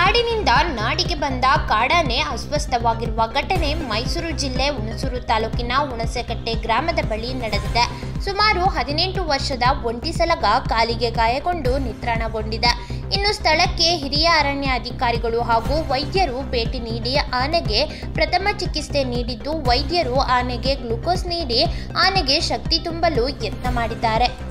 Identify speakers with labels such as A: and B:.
A: ಕಾಡಿನಿಂದ ನಾಡಿಗೆ ಬಂದ ಕಾಡಾನೆ ಅಸ್ವಸ್ಥವಾಗಿರುವ ಘಟನೆ ಮೈಸೂರು ಜಿಲ್ಲೆ ಹುಣಸೂರು ತಾಲೂಕಿನ ಹುಣಸೆಕಟ್ಟೆ ಗ್ರಾಮದ ಬಳಿ ನಡೆದಿದೆ ಸುಮಾರು ಹದಿನೆಂಟು ವರ್ಷದ ಒಂಟಿ ಸಲಗ ಕಾಲಿಗೆ ಗಾಯಗೊಂಡು ನಿತ್ರಾಣಗೊಂಡಿದೆ ಇನ್ನು ಸ್ಥಳಕ್ಕೆ ಹಿರಿಯ ಅರಣ್ಯ ಅಧಿಕಾರಿಗಳು ಹಾಗೂ ವೈದ್ಯರು ಭೇಟಿ ನೀಡಿ ಆನೆಗೆ ಪ್ರಥಮ ಚಿಕಿತ್ಸೆ ನೀಡಿದ್ದು ವೈದ್ಯರು ಆನೆಗೆ ಗ್ಲುಕೋಸ್ ನೀಡಿ ಆನೆಗೆ ಶಕ್ತಿ ತುಂಬಲು ಯತ್ನ ಮಾಡಿದ್ದಾರೆ